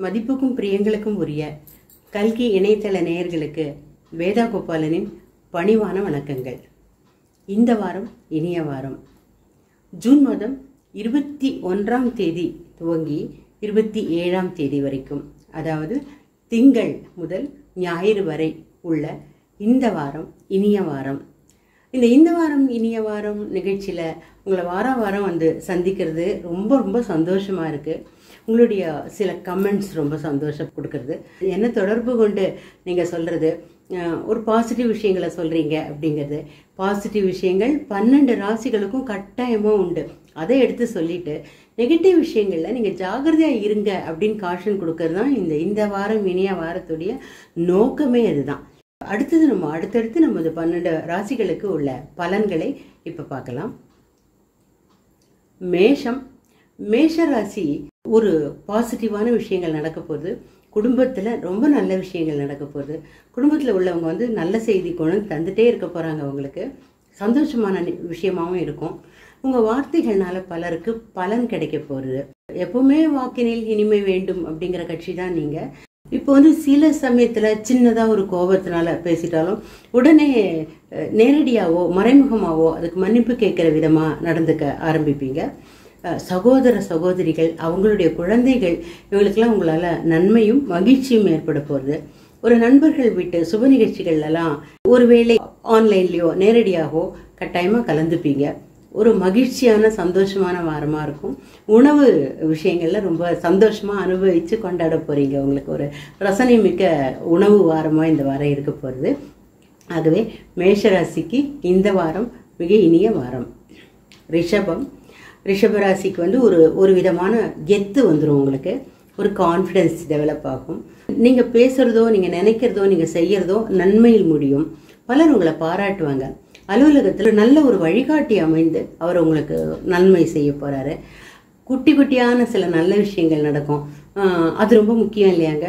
மதிப்புக்கும் பிரியங்களுக்கும் உரிய கல்கி இணையதள நேயர்களுக்கு வேதா கோபாலனின் பணிவான வணக்கங்கள் இந்த வாரம் இனிய வாரம் ஜூன் மாதம் இருபத்தி ஒன்றாம் தேதி துவங்கி இருபத்தி ஏழாம் தேதி வரைக்கும் அதாவது திங்கள் முதல் ஞாயிறு வரை உள்ள இந்த வாரம் இனிய வாரம் இந்த இந்த வாரம் இனிய வாரம் நிகழ்ச்சியில் உங்களை வாரம் வாரம் வந்து சந்திக்கிறது ரொம்ப ரொம்ப சந்தோஷமாக இருக்குது உங்களுடைய சில கமெண்ட்ஸ் ரொம்ப சந்தோஷம் கொடுக்கறது என்ன தொடர்பு கொண்டு நீங்கள் சொல்கிறது ஒரு பாசிட்டிவ் விஷயங்களை சொல்கிறீங்க அப்படிங்கிறது பாசிட்டிவ் விஷயங்கள் பன்னெண்டு ராசிகளுக்கும் கட்டாயமாக உண்டு அதை எடுத்து சொல்லிட்டு நெகட்டிவ் விஷயங்களில் நீங்கள் ஜாகிரதையாக இருங்க அப்படின்னு காஷன் கொடுக்கறது தான் இந்த இந்த வாரம் இனிய வாரத்துடைய நோக்கமே அதுதான் அடுத்தது நம்ம அடுத்தடுத்து நமது பன்னெண்டு ராசிகளுக்கு உள்ள பலன்களை இப்போ பார்க்கலாம் மேஷம் மேஷ ராசி ஒரு பாசிட்டிவான விஷயங்கள் நடக்க போகுது குடும்பத்தில் ரொம்ப நல்ல விஷயங்கள் நடக்க போகுது குடும்பத்தில் உள்ளவங்க வந்து நல்ல செய்தி கொண்டு தந்துட்டே இருக்க போகிறாங்க அவங்களுக்கு சந்தோஷமான விஷயமாகவும் இருக்கும் உங்கள் வார்த்தைகள்னால பலருக்கு பலன் கிடைக்க போகிறது எப்பவுமே வாக்கினில் இனிமை வேண்டும் அப்படிங்கிற கட்சி தான் நீங்கள் இப்போ வந்து சில சமயத்தில் சின்னதாக ஒரு கோபத்தினால பேசிட்டாலும் உடனே நேரடியாவோ மறைமுகமாவோ அதுக்கு மன்னிப்பு கேட்குற விதமாக நடந்துக்க ஆரம்பிப்பீங்க சகோதர சகோதரிகள் அவங்களுடைய குழந்தைகள் இவங்களுக்கெல்லாம் உங்களால் நன்மையும் மகிழ்ச்சியும் ஏற்பட போகிறது ஒரு நண்பர்கள் வீட்டு சுப நிகழ்ச்சிகள்லாம் ஒருவேளை ஆன்லைன்லேயோ நேரடியாகவோ கட்டாயமாக கலந்துப்பீங்க ஒரு மகிழ்ச்சியான சந்தோஷமான வாரமாக இருக்கும் உணவு விஷயங்களில் ரொம்ப சந்தோஷமாக அனுபவித்து கொண்டாட போகிறீங்க உங்களுக்கு ஒரு ரசனை மிக்க உணவு வாரமாக இந்த வாரம் இருக்க போகிறது ஆகவே மேஷராசிக்கு இந்த வாரம் மிக இனிய வாரம் ரிஷபம் ரிஷபராசிக்கு வந்து ஒரு ஒரு விதமான கெத்து வந்துடும் உங்களுக்கு ஒரு கான்ஃபிடென்ஸ் டெவலப் ஆகும் நீங்கள் பேசுகிறதோ நீங்கள் நினைக்கிறதோ நீங்கள் செய்கிறதோ நன்மையில் முடியும் பலர் உங்களை பாராட்டுவாங்க அலுவலகத்தில் நல்ல ஒரு வழிகாட்டி அமைந்து அவர் உங்களுக்கு நன்மை செய்ய போகிறாரு குட்டி குட்டியான சில நல்ல விஷயங்கள் நடக்கும் அது ரொம்ப முக்கியம் இல்லையாங்க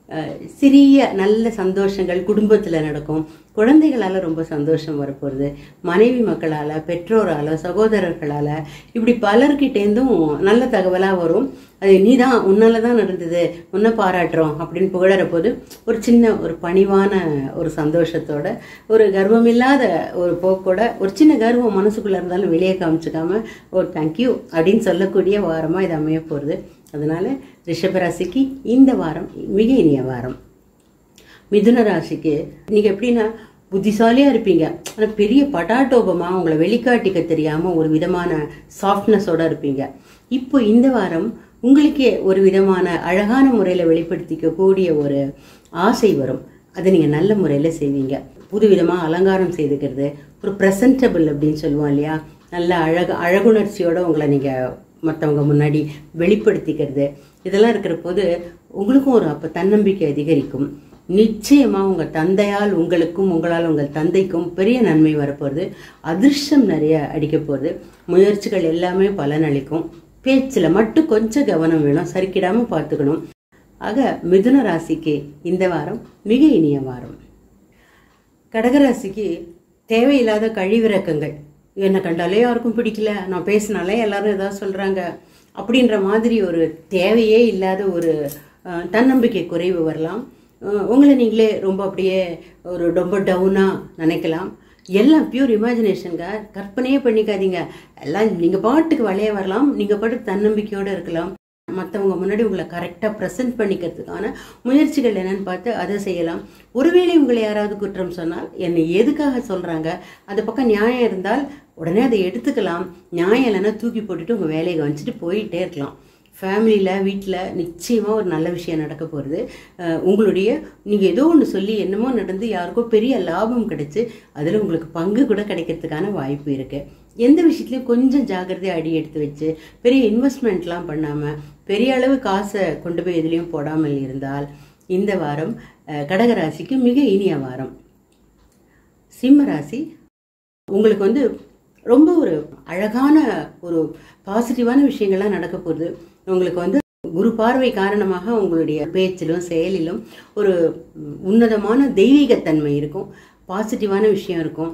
சிறிய நல்ல சந்தோஷங்கள் குடும்பத்தில் நடக்கும் குழந்தைகளால் ரொம்ப சந்தோஷம் வரப்போகிறது மனைவி மக்களால் பெற்றோரால் சகோதரர்களால் இப்படி பலர்கிட்டேருந்தும் நல்ல தகவலாக வரும் அது நீ தான் உன்னால தான் நடந்தது உன்னை பாராட்டுறோம் அப்படின்னு புகழற போது ஒரு சின்ன ஒரு பணிவான ஒரு சந்தோஷத்தோட ஒரு கர்வமில்லாத ஒரு போக்கோட ஒரு சின்ன கர்வம் மனசுக்குள்ளே இருந்தாலும் வெளியே காமிச்சிக்காம ஒரு தேங்க்யூ அப்படின்னு சொல்லக்கூடிய வாரமாக இது அமைய போகிறது அதனால் ரிஷபராசிக்கு இந்த வாரம் மிக இனிய வாரம் மிதுன ராசிக்கு நீங்கள் எப்படின்னா புத்திசாலியாக இருப்பீங்க ஆனால் பெரிய பட்டாட்டோபமாக உங்களை வெளிக்காட்டிக்க தெரியாமல் ஒரு விதமான சாஃப்ட்னஸோடு இருப்பீங்க இப்போ இந்த வாரம் உங்களுக்கே ஒரு விதமான அழகான முறையில் வெளிப்படுத்திக்கக்கூடிய ஒரு ஆசை வரும் அதை நீங்கள் நல்ல முறையில் செய்வீங்க புது விதமாக அலங்காரம் செய்துக்கிறது ஒரு ப்ரெசன்டபிள் அப்படின்னு சொல்லுவோம் இல்லையா நல்ல அழகு அழகுணர்ச்சியோடு உங்களை நீங்கள் மற்றவங்க முன்னாடி வெளிப்படுத்திக்கிறது இதெல்லாம் இருக்கிற போது உங்களுக்கும் ஒரு அப்போ தன்னம்பிக்கை அதிகரிக்கும் நிச்சயமாக உங்கள் தந்தையால் உங்களுக்கும் உங்களால் உங்கள் தந்தைக்கும் பெரிய நன்மை வரப்போகிறது அதிர்ஷ்டம் நிறைய அடிக்க போகிறது முயற்சிகள் எல்லாமே பலனளிக்கும் பேச்சில் மட்டும் கொஞ்சம் கவனம் வேணும் சரிக்கிடாமல் பார்த்துக்கணும் ஆக மிதுன ராசிக்கு இந்த வாரம் மிக இனிய வாரம் கடகராசிக்கு தேவையில்லாத கழிவிறக்கங்கள் என்னை கண்டாலே யாருக்கும் பிடிக்கல நான் பேசினாலே எல்லாரும் ஏதாவது சொல்கிறாங்க அப்படின்ற மாதிரி ஒரு தேவையே இல்லாத ஒரு தன்னம்பிக்கை குறைவு வரலாம் உங்களை நீங்களே ரொம்ப அப்படியே ஒரு ரொம்ப டவுனாக நினைக்கலாம் எல்லாம் பியூர் இமேஜினேஷனுங்க கற்பனையே பண்ணிக்காதீங்க எல்லாம் நீங்கள் பாட்டுக்கு வளைய வரலாம் நீங்கள் பாட்டுக்கு தன்னம்பிக்கையோடு இருக்கலாம் மற்றவங்க முன்னாடி உங்களை கரெக்டாக ப்ரெசென்ட் பண்ணிக்கிறதுக்கான முயற்சிகள் என்னன்னு பார்த்து அதை செய்யலாம் ஒருவேளை உங்களை யாராவது குற்றம் சொன்னால் என்னை எதுக்காக சொல்கிறாங்க அந்த பக்கம் நியாயம் இருந்தால் உடனே அதை எடுத்துக்கலாம் நியாயம் இல்லைன்னா தூக்கி போட்டுட்டு உங்கள் வேலையை கவனிச்சிட்டு போயிட்டே இருக்கலாம் ஃபேமிலியில் வீட்டில் நிச்சயமாக ஒரு நல்ல விஷயம் நடக்க போகிறது உங்களுடைய நீங்கள் ஏதோ ஒன்று சொல்லி என்னமோ நடந்து யாருக்கோ பெரிய லாபம் கிடைச்சி அதில் உங்களுக்கு பங்கு கூட கிடைக்கிறதுக்கான வாய்ப்பு இருக்குது எந்த விஷயத்துலையும் கொஞ்சம் ஜாகிரதையாக அடி எடுத்து வச்சு பெரிய இன்வெஸ்ட்மெண்ட்லாம் பண்ணாமல் பெரிய அளவு காசை கொண்டு போய் எதுலேயும் போடாமல் இருந்தால் இந்த வாரம் கடகராசிக்கு மிக இனிய வாரம் சிம்ம ராசி உங்களுக்கு வந்து ரொம்ப ஒரு அழகான ஒரு பாசிட்டிவான விஷயங்கள்லாம் நடக்க போகுது உங்களுக்கு வந்து குரு பார்வை காரணமாக உங்களுடைய பேச்சிலும் செயலிலும் ஒரு உன்னதமான தெய்வீகத்தன்மை இருக்கும் பாசிட்டிவான விஷயம் இருக்கும்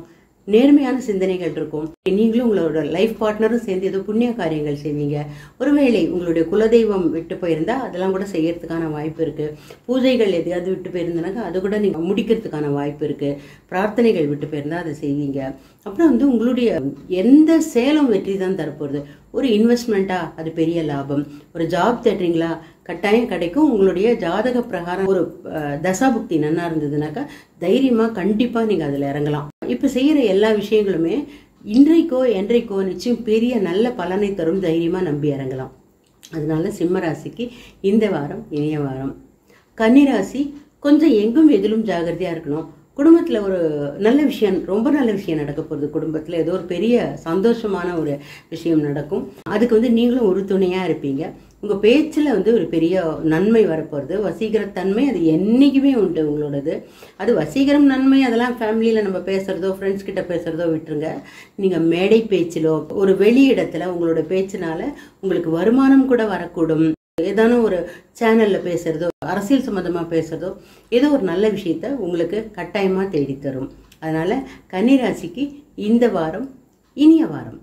நேர்மையான சிந்தனைகள் இருக்கும் நீங்களும் உங்களோட லைஃப் பார்ட்னரும் சேர்ந்து ஏதோ புண்ணிய காரியங்கள் செய்வீங்க ஒருவேளை உங்களுடைய குலதெய்வம் விட்டு போயிருந்தா அதெல்லாம் கூட செய்யறதுக்கான வாய்ப்பு இருக்கு பூஜைகள் எதையாவது விட்டு போயிருந்தனாக்கா அது கூட நீங்க முடிக்கிறதுக்கான வாய்ப்பு இருக்கு பிரார்த்தனைகள் விட்டு போயிருந்தா அதை செய்வீங்க அப்புறம் வந்து உங்களுடைய எந்த சேலம் வெற்றி தான் தரப்போகுது ஒரு இன்வெஸ்ட்மெண்ட்டா அது பெரிய லாபம் ஒரு ஜாப் தேடுறீங்களா கட்டாயம் கிடைக்கும் உங்களுடைய ஜாதக பிரகாரம் ஒரு அஹ், தசாபுக்தி நன்னா இருந்ததுனாக்கா தைரியமா கண்டிப்பா நீங்க அதுல இறங்கலாம் இப்ப செய்யற எல்லா விஷயங்களுமே இன்றைக்கோ என்றைக்கோ நிச்சயம் பெரிய நல்ல பலனை தரும் தைரியமா நம்பி இறங்கலாம் அதனால சிம்ம ராசிக்கு இந்த வாரம் இனிய வாரம் கன்னிராசி கொஞ்சம் எங்கும் எதிலும் ஜாகிரதையா இருக்கணும் குடும்பத்துல ஒரு நல்ல விஷயம் ரொம்ப நல்ல விஷயம் நடக்க போகுது குடும்பத்துல ஏதோ ஒரு பெரிய சந்தோஷமான ஒரு விஷயம் நடக்கும் அதுக்கு வந்து நீங்களும் ஒரு துணையா இருப்பீங்க உங்க பேச்சுல வந்து ஒரு பெரிய நன்மை வரப்போகுது வசீகரத்தன்மை அது என்னைக்குமே உண்டு உங்களோடது அது வசீகரம் நன்மை அதெல்லாம் ஃபேமிலியில நம்ம பேசுறதோ ஃப்ரெண்ட்ஸ் கிட்ட பேசுறதோ விட்டுருங்க நீங்க மேடை பேச்சிலோ ஒரு வெளி இடத்துல உங்களோட பேச்சினால உங்களுக்கு வருமானம் கூட வரக்கூடும் ஏதானும் ஒரு சேனல்ல பேசுறதோ அரசியல் சம்பந்தமா பேசுறதோ ஏதோ ஒரு நல்ல விஷயத்த உங்களுக்கு கட்டாயமா தேடி தரும் அதனால கன்னிராசிக்கு இந்த வாரம் இனிய வாரம்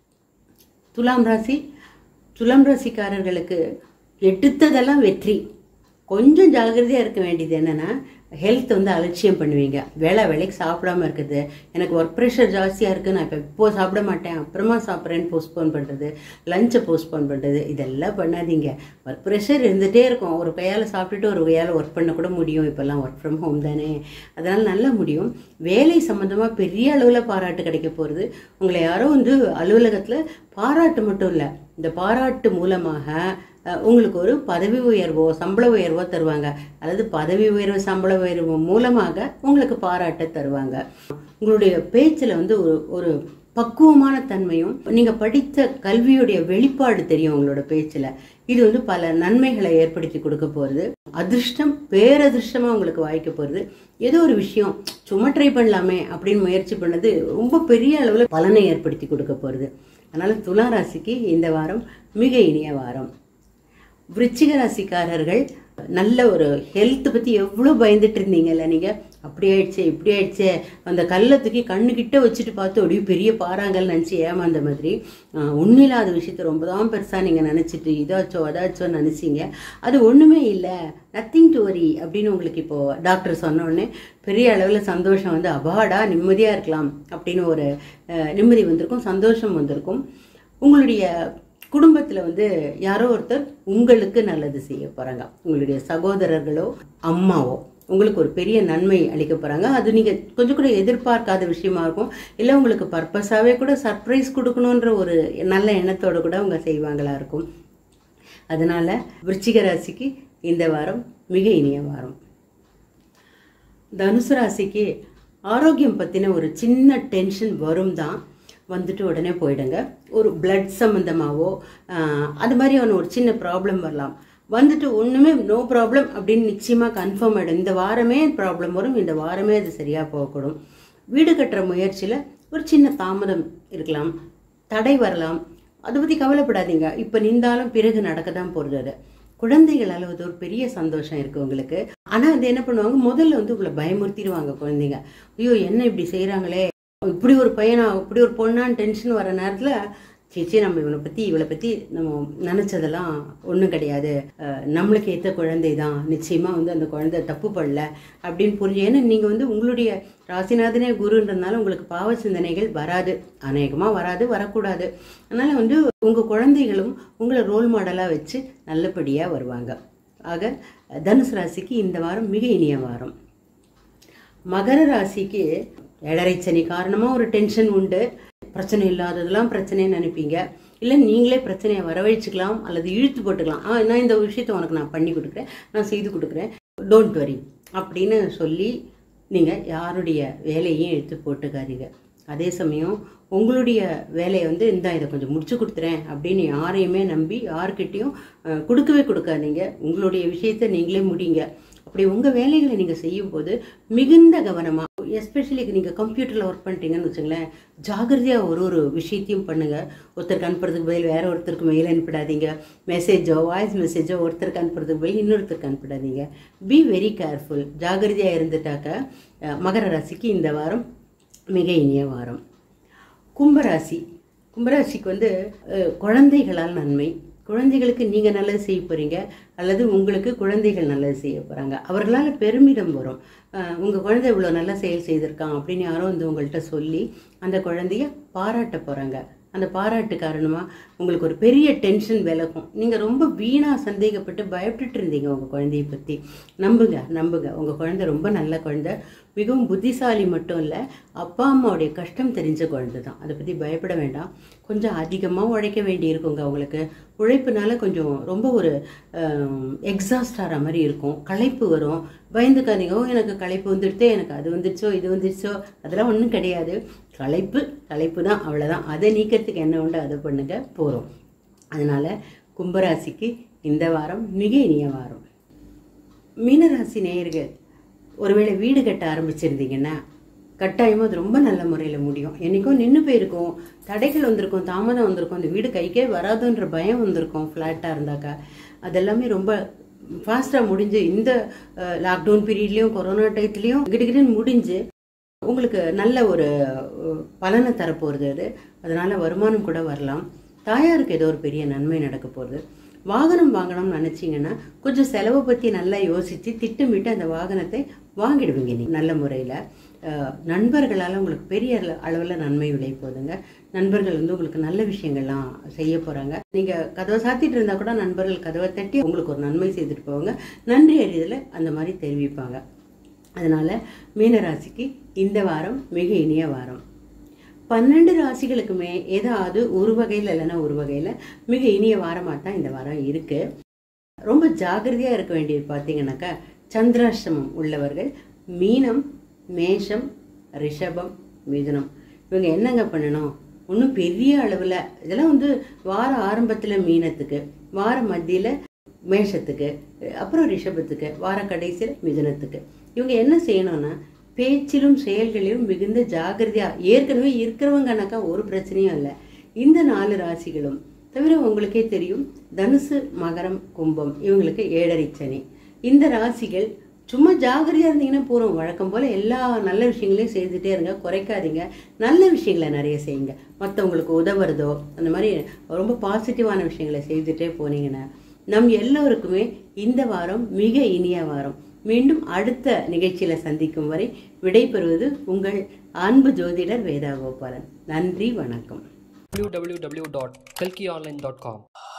துலாம் ராசி துலாம் ராசிக்காரர்களுக்கு எடுத்ததெல்லாம் வெற்றி கொஞ்சம் ஜாகிரதையாக இருக்க வேண்டியது என்னன்னா ஹெல்த் வந்து அலட்சியம் பண்ணுவீங்க வேலை வேலைக்கு சாப்பிடாம இருக்குது எனக்கு ஒர்க் ப்ரெஷர் ஜாஸ்தியாக இருக்குது நான் இப்போ இப்போ சாப்பிட மாட்டேன் அப்புறமா சாப்பிட்றேன்னு போஸ்ட்போன் பண்ணுறது லஞ்சை போஸ்ட்போன் பண்ணுறது இதெல்லாம் பண்ணாதீங்க ஒர்க் ப்ரெஷர் இருந்துகிட்டே இருக்கும் ஒரு கையால் சாப்பிட்டுட்டு ஒரு கையால் ஒர்க் பண்ண கூட முடியும் இப்போல்லாம் ஒர்க் ஃப்ரம் ஹோம் தானே அதனால் நல்லா முடியும் வேலை சம்மந்தமாக பெரிய அளவில் பாராட்டு கிடைக்க போகிறது உங்களை யாரோ வந்து அலுவலகத்தில் பாராட்டு மட்டும் இல்லை இந்த பாராட்டு மூலமாக அஹ், உங்களுக்கு ஒரு பதவி உயர்வோ சம்பள உயர்வோ தருவாங்க அல்லது பதவி உயர்வு சம்பள உயர்வு மூலமாக உங்களுக்கு பாராட்ட தருவாங்க உங்களுடைய பேச்சில் வந்து ஒரு ஒரு பக்குவமான தன்மையும் நீங்க படித்த கல்வியுடைய வெளிப்பாடு தெரியும் உங்களோட பேச்சுல இது வந்து பல நன்மைகளை ஏற்படுத்தி கொடுக்க போறது அதிர்ஷ்டம் பேரதிர்ஷ்டமா உங்களுக்கு வாய்க்க போறது ஏதோ ஒரு விஷயம் சும்மா ட்ரை பண்ணலாமே அப்படின்னு முயற்சி பண்ணது ரொம்ப பெரிய அளவுல பலனை ஏற்படுத்தி கொடுக்க போறது அதனால துலா ராசிக்கு இந்த வாரம் மிக இனிய வாரம் விருச்சிக ராசிக்காரர்கள் நல்ல ஒரு ஹெல்த் பத்தி எவ்வளவு பயந்துட்டு இருந்தீங்கல்ல நீங்க அப்படி ஆயிடுச்சே இப்படி ஆயிடுச்சே அந்த கல்லை தூக்கி கண்ணுக்கிட்ட வச்சுட்டு பார்த்து அப்படியே பெரிய பாறாங்கல் நினச்சி ஏமாந்த மாதிரி ஆஹ், ஒண்ணுமில்லாத விஷயத்த ரொம்ப தான் பெருசா நீங்க நினைச்சிட்டு இதாச்சோ அதாச்சோ நினைச்சீங்க அது ஒண்ணுமே இல்லை நத்திங் டு வரி அப்படின்னு உங்களுக்கு இப்போ டாக்டர் சொன்ன உடனே பெரிய அளவில் சந்தோஷம் வந்து அபாடா நிம்மதியா இருக்கலாம் அப்படின்னு ஒரு அஹ், நிம்மதி வந்திருக்கும் சந்தோஷம் வந்திருக்கும் உங்களுடைய குடும்பத்துல வந்து யாரோ ஒருத்தர் உங்களுக்கு நல்லது செய்ய போறாங்க உங்களுடைய சகோதரர்களோ அம்மாவோ உங்களுக்கு ஒரு பெரிய நன்மை அளிக்க போறாங்க அது நீங்க கொஞ்சம் கூட எதிர்பார்க்காத விஷயமா இருக்கும் இல்ல உங்களுக்கு பர்பஸாவே கூட சர்ப்ரைஸ் கொடுக்கணுன்ற ஒரு நல்ல எண்ணத்தோட கூட அவங்க செய்வாங்களா இருக்கும் அதனால விருச்சிக ராசிக்கு இந்த வாரம் மிக இனிய வாரம் தனுசு ராசிக்கு ஆரோக்கியம் பற்றின ஒரு சின்ன டென்ஷன் வரும் தான் வந்துட்டு உடனே போயிடுங்க ஒரு பிளட் சம்மந்தமாவோ ஆஹ், அது மாதிரியான ஒரு சின்ன ப்ராப்ளம் வரலாம் வந்துட்டு ஒன்றுமே நோ ப்ராப்ளம் அப்படின்னு நிச்சயமாக கன்ஃபார்ம் ஆகிடும் இந்த வாரமே ப்ராப்ளம் வரும் இந்த வாரமே அது சரியாக போகக்கூடும் வீடு கட்டுற முயற்சியில் ஒரு சின்ன தாமதம் இருக்கலாம் தடை வரலாம் அதை பற்றி கவலைப்படாதீங்க இப்போ நின்றாலும் பிறகு நடக்க தான் போகிறது அது குழந்தைகளால் அது ஒரு பெரிய சந்தோஷம் இருக்கு உங்களுக்கு ஆனால் அது என்ன பண்ணுவாங்க முதல்ல வந்து உங்களை பயமுறுத்திடுவாங்க குழந்தைங்க ஐயோ என்ன இப்படி செய்கிறாங்களே இப்படி ஒரு பையனா இப்படி ஒரு பொண்ணான்னு டென்ஷன் வர நேரத்தில் சேச்சி நம்ம இவனை பற்றி இவளை பற்றி நம்ம நினச்சதெல்லாம் ஒன்றும் கிடையாது அஹ், நம்மளுக்கு ஏற்ற குழந்தை தான் நிச்சயமாக வந்து அந்த குழந்தை தப்பு பண்ணல அப்படின்னு புரிஞ்சு ஏன்னா நீங்கள் வந்து உங்களுடைய ராசிநாதனே குருன்றதுனால உங்களுக்கு பாவ சிந்தனைகள் வராது அநேகமாக வராது வரக்கூடாது அதனால் வந்து உங்கள் குழந்தைகளும் உங்களை ரோல் மாடலாக வச்சு நல்லபடியாக வருவாங்க ஆக தனுசு ராசிக்கு இந்த வாரம் மிக இனிய வாரம் மகர ராசிக்கு ஏழரை சனி காரணமாக ஒரு டென்ஷன் உண்டு பிரச்சனை இல்லாததெல்லாம் பிரச்சனைன்னு நினைப்பீங்க இல்லை நீங்களே பிரச்சனையை வரவழைச்சிக்கலாம் அல்லது இழுத்து போட்டுக்கலாம் ஆ நான் இந்த விஷயத்தை உனக்கு நான் பண்ணி கொடுக்குறேன் நான் செய்து கொடுக்குறேன் டோன்ட் வரி அப்படின்னு சொல்லி நீங்கள் யாருடைய வேலையும் இழுத்து போட்டுக்காதீங்க அதே சமயம் உங்களுடைய வேலையை வந்து இந்தா இதை கொஞ்சம் முடிச்சு கொடுத்துறேன் அப்படின்னு யாரையுமே நம்பி யாருக்கிட்டேயும் அஹ், கொடுக்கவே கொடுக்காதீங்க உங்களுடைய விஷயத்தை நீங்களே முடிங்க அப்படி உங்கள் வேலைகளை நீங்கள் செய்யும்போது மிகுந்த கவனமாக எஸ்பெஷலி நீங்கள் கம்ப்யூட்டரில் ஒர்க் பண்ணிட்டீங்கன்னு வச்சுங்களேன் ஜாகிரதையாக ஒரு ஒரு விஷயத்தையும் பண்ணுங்கள் ஒருத்தருக்கு அனுப்புறதுக்கு பதில் வேற ஒருத்தருக்கு மெயில் அனுப்பிடாதீங்க மெசேஜோ வாய்ஸ் மெசேஜோ ஒருத்தருக்கு அனுப்புறதுக்கு பதில் இன்னொருத்தருக்கு அனுப்பிடாதீங்க பி வெரி கேர்ஃபுல் ஜாகிரதையாக இருந்துட்டாக்க அஹ், மகர ராசிக்கு இந்த வாரம் மிக இனிய வாரம் கும்பராசி கும்பராசிக்கு வந்து அஹ், குழந்தைகளால் நன்மை குழந்தைகளுக்கு நீங்கள் நல்லது செய்ய போகிறீங்க அல்லது உங்களுக்கு குழந்தைகள் நல்லது செய்ய போகிறாங்க அவர்களால் பெருமிதம் வரும் உங்கள் குழந்தை இவ்வளோ நல்ல செயல் செய்திருக்கான் அப்படின்னு யாரோ வந்து உங்கள்கிட்ட சொல்லி அந்த குழந்தைய பாராட்ட போகிறாங்க அந்த பாராட்டு காரணமாக உங்களுக்கு ஒரு பெரிய டென்ஷன் விலகும் நீங்கள் ரொம்ப வீணாக சந்தேகப்பட்டு பயப்பட்டுட்டு இருந்தீங்க உங்கள் குழந்தைய பற்றி நம்புங்க நம்புங்க உங்கள் குழந்தை ரொம்ப நல்ல குழந்தை மிகவும் புத்திசாலி மட்டும் இல்லை அப்பா அம்மாவுடைய கஷ்டம் தெரிஞ்ச குழந்தை தான் அதை பற்றி பயப்பட வேண்டாம் கொஞ்சம் அதிகமாக உழைக்க வேண்டி இருக்குங்க உங்களுக்கு உழைப்புனால கொஞ்சம் ரொம்ப ஒரு எக்ஸாஸ்ட் ஆகிற மாதிரி இருக்கும் களைப்பு வரும் பயந்துக்காதீங்க ஓ எனக்கு களைப்பு வந்துடுதே எனக்கு அது வந்துடுச்சோ இது வந்துடுச்சோ அதெல்லாம் ஒன்றும் கிடையாது களைப்பு களைப்பு தான் அவ்வளோதான் அதை நீக்கிறதுக்கு என்ன உண்டு அதை பண்ணுங்க போகிறோம் அதனால் கும்பராசிக்கு இந்த வாரம் மிக இனிய வாரம் மீனராசி நேயர்கள் ஒருவேளை வீடு கட்ட ஆரம்பிச்சிருந்தீங்கன்னா கட்டாயமாக அது ரொம்ப நல்ல முறையில் முடியும் என்றைக்கும் நின்று போயிருக்கும் தடைகள் வந்திருக்கும் தாமதம் வந்திருக்கும் அந்த வீடு கைக்கே வராதுன்ற பயம் வந்திருக்கும் ஃப்ளாட்டாக இருந்தாக்கா அதெல்லாமே ரொம்ப ஃபாஸ்ட்டாக முடிஞ்சு இந்த லாக்டவுன் பீரியட்லேயும் கொரோனா டயத்துலேயும் கிட்டக்கிட்டு முடிஞ்சு உங்களுக்கு நல்ல ஒரு அஹ், பலனை தரப்போகிறது அது அதனால் வருமானம் கூட வரலாம் தாயாருக்கு ஏதோ ஒரு பெரிய நன்மை நடக்க போகுது வாகனம் வாங்கணும்னு நினச்சிங்கன்னா கொஞ்சம் செலவை பற்றி நல்லா யோசித்து திட்டமிட்டு அந்த வாகனத்தை வாங்கிடுவீங்க நீ நல்ல முறையில் நண்பர்களால் உங்களுக்கு பெரிய அளவில் நன்மை விளைய போகுதுங்க நண்பர்கள் வந்து உங்களுக்கு நல்ல விஷயங்கள்லாம் செய்ய போகிறாங்க நீங்கள் கதவை சாத்திட்டு இருந்தால் கூட நண்பர்கள் கதவை தட்டி உங்களுக்கு ஒரு நன்மை செய்துட்டு போவாங்க நன்றி அறிதலை அந்த மாதிரி தெரிவிப்பாங்க அதனால் மீனராசிக்கு இந்த வாரம் மிக இனிய வாரம் பன்னெண்டு ராசிகளுக்குமே ஏதாவது ஒரு வகையில் இல்லைன்னா ஒரு வகையில் மிக இனிய வாரமாக தான் இந்த வாரம் இருக்குது ரொம்ப ஜாகிரதையாக இருக்க வேண்டியது பார்த்தீங்கன்னாக்கா சந்திராஷ்டமம் உள்ளவர்கள் மீனம் மேஷம் ரிஷபம் மிதுனம் இவங்க என்னங்க பண்ணணும் ஒன்றும் பெரிய அளவில் இதெல்லாம் வந்து வார ஆரம்பத்தில் மீனத்துக்கு வார மத்தியில் மேஷத்துக்கு அப்புறம் ரிஷபத்துக்கு வார கடைசியில் மிதுனத்துக்கு இவங்க என்ன செய்யணும்னா பேச்சிலும் செயல்களிலும் மிகுந்த ஜாகிரதையா ஏற்கனவே இருக்கிறவங்கனாக்கா ஒரு பிரச்சனையும் இல்லை இந்த நாலு ராசிகளும் தவிர உங்களுக்கே தெரியும் தனுசு மகரம் கும்பம் இவங்களுக்கு ஏழரை சனி இந்த ராசிகள் சும்மா ஜாகிரதையா இருந்தீங்கன்னா போகிறோம் வழக்கம் போல எல்லா நல்ல விஷயங்களையும் செய்துட்டே இருங்க குறைக்காதீங்க நல்ல விஷயங்களை நிறைய செய்யுங்க மற்றவங்களுக்கு உதவுறதோ அந்த மாதிரி ரொம்ப பாசிட்டிவான விஷயங்களை செய்துட்டே போனீங்கன்னா நம் எல்லோருக்குமே இந்த வாரம் மிக இனிய வாரம் மீண்டும் அடுத்த நிகழ்ச்சியில சந்திக்கும் வரை விடைபெறுவது உங்கள் அன்பு ஜோதிடர் வேதா கோபாலன் நன்றி வணக்கம் www.kalkionline.com